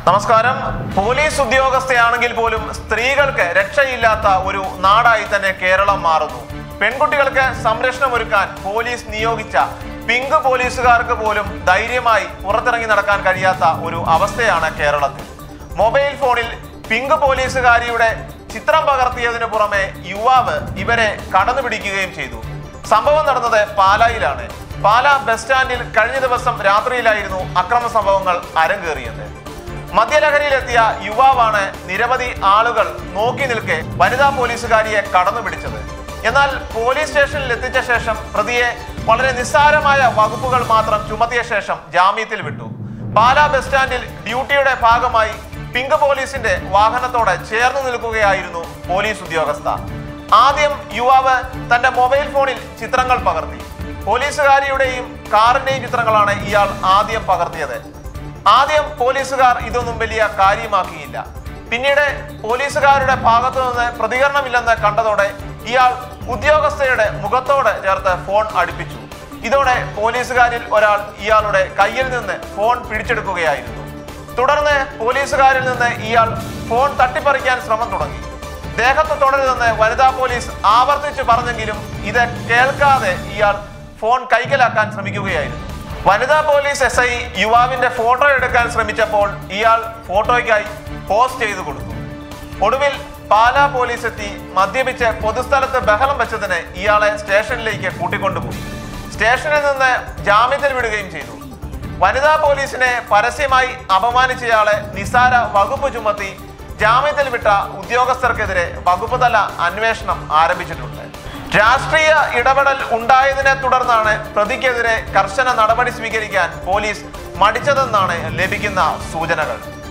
നമസ്കാരം പോലീസ് ഉദ്യോഗസ്ഥയാണെങ്കിൽ പോലും സ്ത്രീകൾക്ക് രക്ഷയില്ലാത്ത ഒരു നാടായി തന്നെ കേരളം മാറുന്നു പെൺകുട്ടികൾക്ക് സംരക്ഷണം ഒരുക്കാൻ പോലീസ് നിയോഗിച്ച പിങ്ക് പോലീസുകാർക്ക് പോലും ധൈര്യമായി പുറത്തിറങ്ങി നടക്കാൻ കഴിയാത്ത ഒരു അവസ്ഥയാണ് കേരളത്തിൽ മൊബൈൽ ഫോണിൽ പിങ്ക് പോലീസുകാരിയുടെ ചിത്രം പകർത്തിയതിനു പുറമെ യുവാവ് ഇവരെ കടന്നു പിടിക്കുകയും ചെയ്തു സംഭവം നടന്നത് പാലായിലാണ് പാലാ ബസ് സ്റ്റാൻഡിൽ കഴിഞ്ഞ ദിവസം രാത്രിയിലായിരുന്നു അക്രമ സംഭവങ്ങൾ അരങ്ങേറിയത് മദ്യലഹരിയിലെത്തിയ യുവാവാണ് നിരവധി ആളുകൾ നോക്കി നിൽക്കെ വനിതാ പോലീസുകാരിയെ കടന്നു പിടിച്ചത് എന്നാൽ പോലീസ് സ്റ്റേഷനിൽ എത്തിച്ച ശേഷം പ്രതിയെ വളരെ നിസ്സാരമായ വകുപ്പുകൾ മാത്രം ചുമത്തിയ ശേഷം ജാമ്യത്തിൽ വിട്ടു പാലാ ബസ് സ്റ്റാൻഡിൽ ഡ്യൂട്ടിയുടെ ഭാഗമായി പിങ്ക് പോലീസിന്റെ വാഹനത്തോടെ ചേർന്ന് നിൽക്കുകയായിരുന്നു പോലീസ് ഉദ്യോഗസ്ഥ ആദ്യം യുവാവ് തന്റെ മൊബൈൽ ഫോണിൽ ചിത്രങ്ങൾ പകർത്തി പോലീസുകാരിയുടെയും കാറിന്റെയും ചിത്രങ്ങളാണ് ഇയാൾ ആദ്യം പകർത്തിയത് ആദ്യം പോലീസുകാർ ഇതൊന്നും വലിയ കാര്യമാക്കിയില്ല പിന്നീട് പോലീസുകാരുടെ ഭാഗത്തു നിന്ന് പ്രതികരണമില്ലെന്ന് കണ്ടതോടെ ഇയാൾ ഉദ്യോഗസ്ഥയുടെ മുഖത്തോട് ചേർത്ത് ഫോൺ അടുപ്പിച്ചു ഇതോടെ പോലീസുകാരിൽ ഒരാൾ ഇയാളുടെ കയ്യിൽ നിന്ന് ഫോൺ പിടിച്ചെടുക്കുകയായിരുന്നു തുടർന്ന് പോലീസുകാരിൽ നിന്ന് ഇയാൾ ഫോൺ തട്ടിപ്പറിക്കാൻ ശ്രമം തുടങ്ങി ദേഹത്ത് തുടരുതെന്ന് വനിതാ പോലീസ് ആവർത്തിച്ച് പറഞ്ഞെങ്കിലും ഇത് കേൾക്കാതെ ഇയാൾ ഫോൺ കൈക്കലാക്കാൻ ശ്രമിക്കുകയായിരുന്നു വനിതാ പോലീസ് എസ് ഐ യുവാവിന്റെ ഫോട്ടോ എടുക്കാൻ ശ്രമിച്ചപ്പോൾ ഇയാൾ ഫോട്ടോയ്ക്കായി പോസ്റ്റ് ചെയ്തു കൊടുത്തു ഒടുവിൽ പാലാ പോലീസ് എത്തി മദ്യപിച്ച് പൊതുസ്ഥലത്ത് ബഹളം വെച്ചതിന് ഇയാളെ സ്റ്റേഷനിലേക്ക് കൂട്ടിക്കൊണ്ടുപോയി സ്റ്റേഷനിൽ നിന്ന് ജാമ്യത്തിൽ വിടുകയും ചെയ്തു വനിതാ പോലീസിനെ പരസ്യമായി അപമാനിച്ചയാളെ നിസാര വകുപ്പ് ചുമത്തി ജാമ്യത്തിൽ വിട്ട ഉദ്യോഗസ്ഥർക്കെതിരെ വകുപ്പ് തല അന്വേഷണം ആരംഭിച്ചിട്ടുണ്ട് രാഷ്ട്രീയ ഇടപെടൽ ഉണ്ടായതിനെ തുടർന്നാണ് പ്രതിക്കെതിരെ കർശന നടപടി സ്വീകരിക്കാൻ പോലീസ് മടിച്ചതെന്നാണ് ലഭിക്കുന്ന സൂചനകൾ